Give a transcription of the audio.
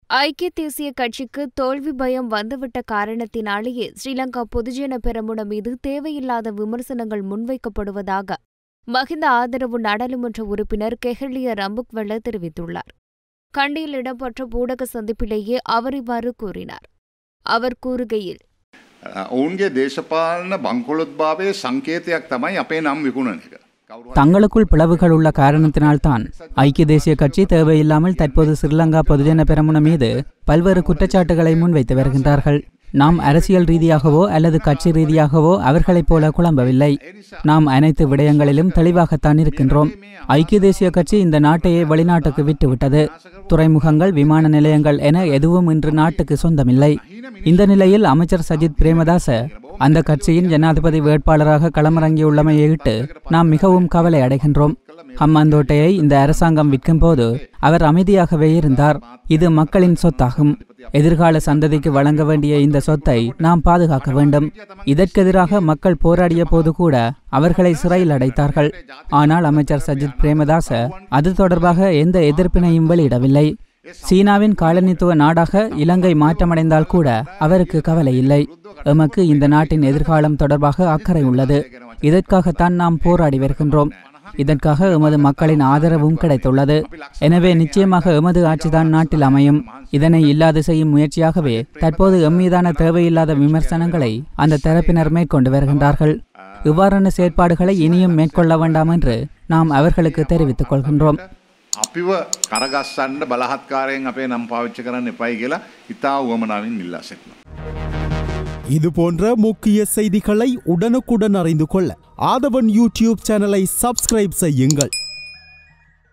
ஐக்கிய தேசிய கட்சிக்கு தோல்வி பயம் வந்துவிட்ட காரணத்தினாலேயே ஸ்ரீலங்கா பொதுஜன பெரமுன மீது தேவையில்லாத விமர்சனங்கள் முன்வைக்கப்படுவதாக மஹிந்த ஆதரவு நாடாளுமன்ற உறுப்பினர் கெஹலிய ரம்புக்வெல்ல தெரிவித்துள்ளார் கண்டியில் இடம்பெற்ற ஊடக சந்திப்பிலேயே அவர் இவ்வாறு கூறினார் அவர் கூறுகையில் ඔවුන්ගේ දේශපාලන බංකොලොත්භාවය සංකේතයක් තමයි අපේ නම් විකුණන එක. කවුරු හරි தங்களுக்குள் பிளவுகள் உள்ள காரணத்தினால்தான் ஐக்கிய தேசிய கட்சி தேவையில்லாமல் தற்போது ஸ்ரீலங்கா பொதுஜன பெரமுன மீது பல்வேறு குற்றச்சாட்டுகளை முன்வைத்து வருகின்றார்கள் நாம் அரசியல் ரீதியாகவோ அல்லது கட்சி ரீதியாகவோ அவர்களைப் போல குழம்பவில்லை நாம் அனைத்து விடயங்களிலும் தெளிவாகத்தான் இருக்கின்றோம் ஐக்கிய தேசிய கட்சி இந்த நாட்டையே வெளிநாட்டுக்கு விட்டுவிட்டது துறைமுகங்கள் விமான நிலையங்கள் என எதுவும் இன்று நாட்டுக்கு சொந்தமில்லை இந்த நிலையில் அமைச்சர் சஜித் பிரேமதாச அந்த கட்சியின் ஜனாதிபதி வேட்பாளராக களமிறங்கியுள்ளமையிட்டு நாம் மிகவும் கவலை அடைகின்றோம் ஹம்மாந்தோட்டையை இந்த அரசாங்கம் விற்கும் போது அவர் அமைதியாகவே இருந்தார் இது மக்களின் சொத்தாகும் எதிர்கால சந்ததிக்கு வழங்க வேண்டிய இந்த சொத்தை நாம் பாதுகாக்க வேண்டும் இதற்கெதிராக மக்கள் போராடிய போது கூட அவர்களை சிறையில் அடைத்தார்கள் ஆனால் அமைச்சர் சஜித் பிரேமதாச அது தொடர்பாக எந்த எதிர்ப்பினையும் வெளியிடவில்லை சீனாவின் காலனித்துவ நாடாக இலங்கை மாற்றமடைந்தால் கூட அவருக்கு கவலை இல்லை எமக்கு இந்த நாட்டின் எதிர்காலம் தொடர்பாக அக்கறை உள்ளது இதற்காகத்தான் நாம் போராடி வருகின்றோம் இதற்காக எமது மக்களின் ஆதரவும் கிடைத்துள்ளது எனவே நிச்சயமாக எமது ஆட்சிதான் நாட்டில் அமையும் இதனை இல்லாது செய்யும் முயற்சியாகவே தற்போது எம்மீதான தேவையில்லாத விமர்சனங்களை அந்த தரப்பினர் மேற்கொண்டு வருகின்றார்கள் இவ்வாறான செயற்பாடுகளை இனியும் மேற்கொள்ள வேண்டாம் என்று நாம் அவர்களுக்கு தெரிவித்துக் கொள்கின்றோம் අපිව කරගස්සන්න බලහත්කාරයෙන් අපේ නම් පාවිච්ච කරන්න එපයි කියලා ඉතා වුවමනාවින් ඉල්ලා සිටිනවා. இது போன்ற முக்கிய செய்திகளை உடனுக்குடன் அறிந்து கொள்ள ஆதவன் யூடியூப் சேனலை சப்ஸ்கிரைப் செய்யுங்கள்